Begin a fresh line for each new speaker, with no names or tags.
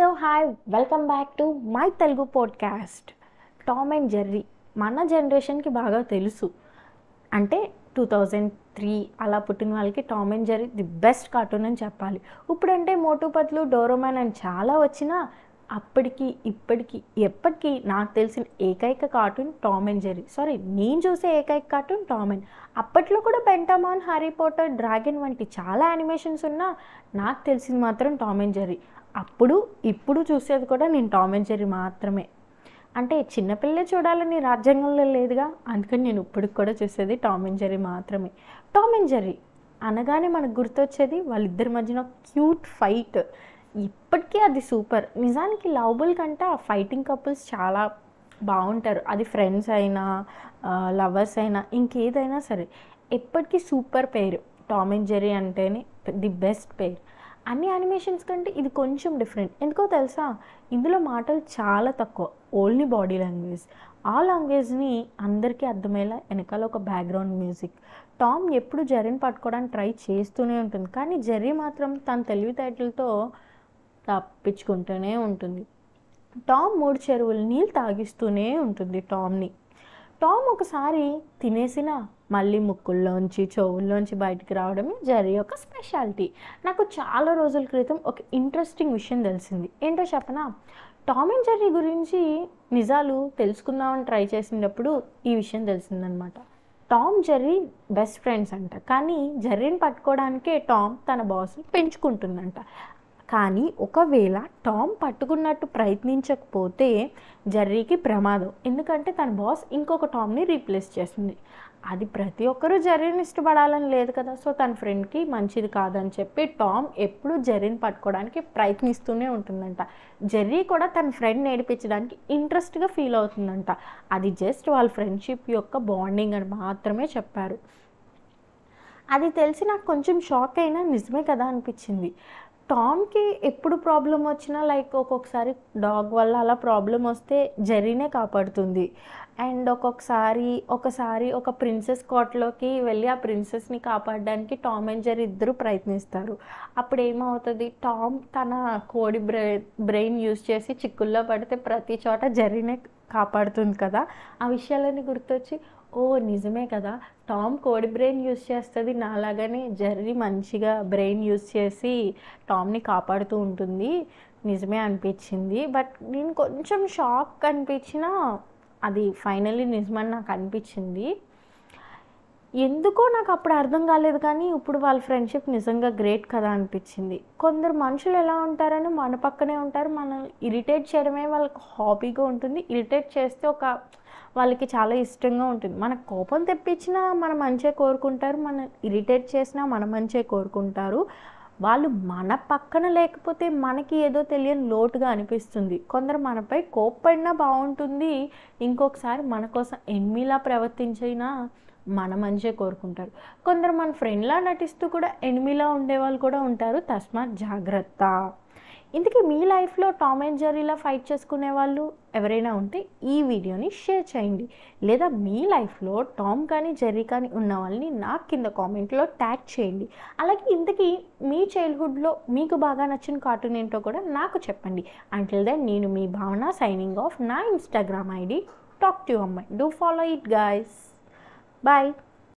hello hi welcome back to my Telugu podcast Tom and Jerry మన జనరేషన్కి బాగా తెలుసు అంటే టూ థౌజండ్ త్రీ అలా పుట్టిన వాళ్ళకి Tom and Jerry the best cartoon అని చెప్పాలి ఇప్పుడంటే మోటు పత్లు డోరోమాన్ అని చాలా వచ్చినా అప్పటికి ఇప్పటికి ఎప్పటికీ నాకు తెలిసిన ఏకైక cartoon Tom and Jerry sorry నేను చూసే ఏకైక కార్టూన్ టామ్ అండ్ అప్పట్లో కూడా పెంటమాన్ హ్యారీ పోటర్ డ్రాగన్ వంటి చాలా యానిమేషన్స్ ఉన్నా నాకు తెలిసింది మాత్రం టామ్ అండ్ జెర్రీ అప్పుడు ఇప్పుడు చూసేది కూడా నేను టామ్ అండ్ జెర్రీ మాత్రమే అంటే చిన్నపిల్లలే చూడాలని రాజ్యాంగంలో లేదుగా అందుకని నేను ఇప్పటికి కూడా చూసేది టామ్ అండ్ జెర్రీ మాత్రమే టామ్ అండ్ జెర్రీ అనగానే మనకు గుర్తొచ్చేది వాళ్ళిద్దరి మధ్యన క్యూట్ ఫైట్ ఇప్పటికీ అది సూపర్ నిజానికి లవబుల్ కంటే ఆ ఫైటింగ్ కపుల్స్ చాలా బాగుంటారు అది ఫ్రెండ్స్ అయినా లవర్స్ అయినా ఇంకేదైనా సరే ఎప్పటికీ సూపర్ పేరు టామ్ అండ్ జెర్రీ అంటేనే ది బెస్ట్ పేరు అన్ని యానిమేషన్స్ కంటే ఇది కొంచెం డిఫరెంట్ ఎందుకో తెలుసా ఇందులో మాటలు చాలా తక్కువ ఓన్లీ బాడీ లాంగ్వేజ్ ఆ లాంగ్వేజ్ని అందరికీ అర్థమయ్యేలా వెనకాల ఒక బ్యాక్గ్రౌండ్ మ్యూజిక్ టామ్ ఎప్పుడు జెర్రీని పట్టుకోవడానికి ట్రై చేస్తూనే ఉంటుంది కానీ జెర్రీ మాత్రం తన తెలివితేటలతో తప్పించుకుంటూనే ఉంటుంది టామ్ మూడు చెరువులు నీళ్ళు తాగిస్తూనే ఉంటుంది టామ్ని టామ్ ఒకసారి తినేసిన మళ్ళీ ముక్కుల్లోంచి చెవుల్లోంచి బయటికి రావడమే జెర్రీ యొక్క స్పెషాలిటీ నాకు చాలా రోజుల క్రితం ఒక ఇంట్రెస్టింగ్ విషయం తెలిసింది ఏంటో చెప్పనా టామ్ అండ్ జెర్రీ గురించి నిజాలు తెలుసుకుందామని ట్రై చేసినప్పుడు ఈ విషయం తెలిసిందనమాట టామ్ జెర్రీ బెస్ట్ ఫ్రెండ్స్ అంట కానీ జెర్రీని పట్టుకోవడానికే టామ్ తన బాస్ని పెంచుకుంటుందంట కానీ ఒకవేళ టామ్ పట్టుకున్నట్టు ప్రయత్నించకపోతే జెర్రీకి ప్రమాదం ఎందుకంటే తన బాస్ ఇంకొక టామ్ని రీప్లేస్ చేస్తుంది అది ప్రతి ఒక్కరూ జెర్రీని ఇష్టపడాలని లేదు కదా సో తన ఫ్రెండ్కి మంచిది కాదని చెప్పి టామ్ ఎప్పుడూ జెర్రీని పట్టుకోవడానికి ప్రయత్నిస్తూనే ఉంటుందంట జెర్రీ కూడా తన ఫ్రెండ్ నేర్పించడానికి ఇంట్రెస్ట్గా ఫీల్ అవుతుందంట అది జస్ట్ వాళ్ళ ఫ్రెండ్షిప్ యొక్క బాండింగ్ అని మాత్రమే చెప్పారు అది తెలిసి నాకు కొంచెం షాక్ అయినా నిజమే కదా అనిపించింది టామ్కి ఎప్పుడు ప్రాబ్లం వచ్చినా లైక్ ఒక్కొక్కసారి డాగ్ వల్ల అలా ప్రాబ్లం వస్తే జెర్రీనే కాపాడుతుంది అండ్ ఒక్కొక్కసారి ఒకసారి ఒక ప్రిన్సెస్ కోటలోకి వెళ్ళి ఆ ప్రిన్సెస్ని కాపాడడానికి టామ్ అండ్ జెర్రీ ఇద్దరు ప్రయత్నిస్తారు అప్పుడు ఏమవుతుంది టామ్ తన కోడి బ్రె బ్రెయిన్ యూజ్ చేసి చిక్కుల్లో పడితే ప్రతి చోట జెర్రీనే కాపాడుతుంది కదా ఆ విషయాలన్నీ గుర్తొచ్చి ఓ నిజమే కదా టామ్ కోడి బ్రెయిన్ యూస్ చేస్తుంది నాలాగానే జెర్రీ మంచిగా బ్రెయిన్ యూస్ చేసి టామ్ని కాపాడుతూ ఉంటుంది నిజమే అనిపించింది బట్ నేను కొంచెం షాక్ అనిపించిన అది ఫైనల్లీ నిజమని నాకు అనిపించింది ఎందుకో నాకు అప్పుడు అర్థం కాలేదు కానీ ఇప్పుడు వాళ్ళ ఫ్రెండ్షిప్ నిజంగా గ్రేట్ కదా అనిపించింది కొందరు మనుషులు ఎలా ఉంటారని మన పక్కనే ఉంటారు మనం ఇరిటేట్ చేయడమే వాళ్ళకి హాబీగా ఉంటుంది ఇరిటేట్ చేస్తే ఒక వాళ్ళకి చాలా ఇష్టంగా ఉంటుంది మన కోపం తెప్పించినా మన మంచిగా కోరుకుంటారు మన ఇరిటేట్ చేసినా మన మంచిగా కోరుకుంటారు వాళ్ళు మన పక్కన లేకపోతే మనకి ఏదో తెలియని లోటుగా అనిపిస్తుంది కొందరు మనపై కోప్పడినా బాగుంటుంది ఇంకొకసారి మన కోసం ఎన్మిలా ప్రవర్తించినా మన మంచిగా కోరుకుంటారు కొందరు మన ఫ్రెండ్లా నటిస్తూ కూడా ఎనిమిలా ఉండేవాళ్ళు కూడా ఉంటారు తస్మాత్ జాగ్రత్త ఇందుకే మీ లైఫ్లో టామ్ అండ్ జెర్రీలా ఫైట్ చేసుకునే వాళ్ళు ఎవరైనా ఉంటే ఈ వీడియోని షేర్ చేయండి లేదా మీ లైఫ్లో టామ్ కానీ జెర్రీ కానీ ఉన్న వాళ్ళని నాకు కింద కామెంట్లో ట్యాగ్ చేయండి అలాగే ఇంతకీ మీ చైల్డ్హుడ్లో మీకు బాగా నచ్చిన కార్టూన్ ఏంటో కూడా నాకు చెప్పండి అంటిల్ దెన్ నేను మీ భావన సైనింగ్ ఆఫ్ నా ఇన్స్టాగ్రామ్ ఐడి టాక్ టు అమ్మాయి do follow it guys bye